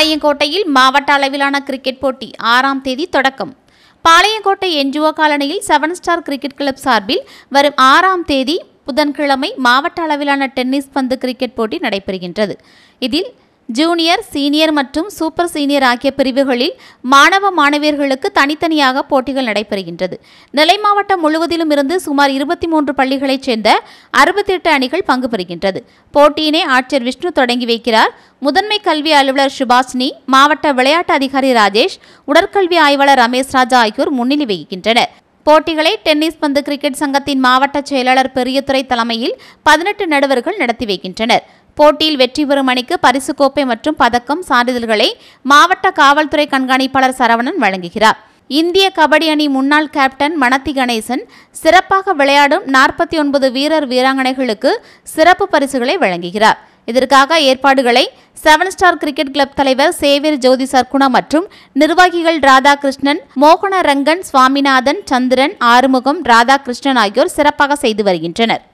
பாளையங்கோட்டையில் மாவட்ட அளவிலான கிரிக்கெட் போட்டி ஆறாம் தேதி தொடக்கம் பாளையங்கோட்டை என்ஜிஓ காலனியில் செவன் ஸ்டார் கிரிக்கெட் கிளப் சார்பில் வரும் ஆறாம் தேதி புதன்கிழமை மாவட்ட அளவிலான டென்னிஸ் பந்து கிரிக்கெட் போட்டி நடைபெறுகின்றது இதில் ஜூனியர் சீனியர் மற்றும் சூப்பர் சீனியர் ஆகிய பிரிவுகளில் மாணவ மாணவியர்களுக்கு தனித்தனியாக போட்டிகள் நடைபெறுகின்றது நெல்லை மாவட்டம் முழுவதிலும் இருந்து சுமார் இருபத்தி மூன்று பள்ளிகளைச் சேர்ந்த அறுபத்தி எட்டு அணிகள் பங்கு பெறுகின்றது போட்டியினை ஆட்சியர் விஷ்ணு தொடங்கி வைக்கிறார் முதன்மை கல்வி அலுவலர் சுபாஷினி மாவட்ட விளையாட்டு அதிகாரி ராஜேஷ் உடற்கல்வி ஆய்வாளர் ரமேஷ் ராஜா ஆகியோர் முன்னிலை வகிக்கின்றனர் போட்டிகளை டென்னிஸ் பந்து கிரிக்கெட் சங்கத்தின் மாவட்ட செயலாளர் பெரியதுரை தலைமையில் பதினெட்டு நடுவர்கள் நடத்தி வைக்கின்றனர் போட்டியில் வெற்றி பெறும் அணிக்கு பரிசு கோப்பை மற்றும் பதக்கம் சான்றிதழ்களை மாவட்ட காவல்துறை கண்காணிப்பாளர் சரவணன் வழங்குகிறார் இந்திய கபடி அணி முன்னாள் கேப்டன் மணத்தி கணேசன் சிறப்பாக விளையாடும் நாற்பத்தி ஒன்பது வீரர் வீராங்கனைகளுக்கு சிறப்பு பரிசுகளை வழங்குகிறார் இதற்காக ஏற்பாடுகளை செவன் ஸ்டார் கிரிக்கெட் கிளப் தலைவர் சேவியர் ஜோதி சர்க்குணா மற்றும் நிர்வாகிகள் ராதாகிருஷ்ணன் மோகன ரங்கன் சுவாமிநாதன் சந்திரன் ஆறுமுகம் ராதாகிருஷ்ணன் ஆகியோர் சிறப்பாக செய்து வருகின்றனர்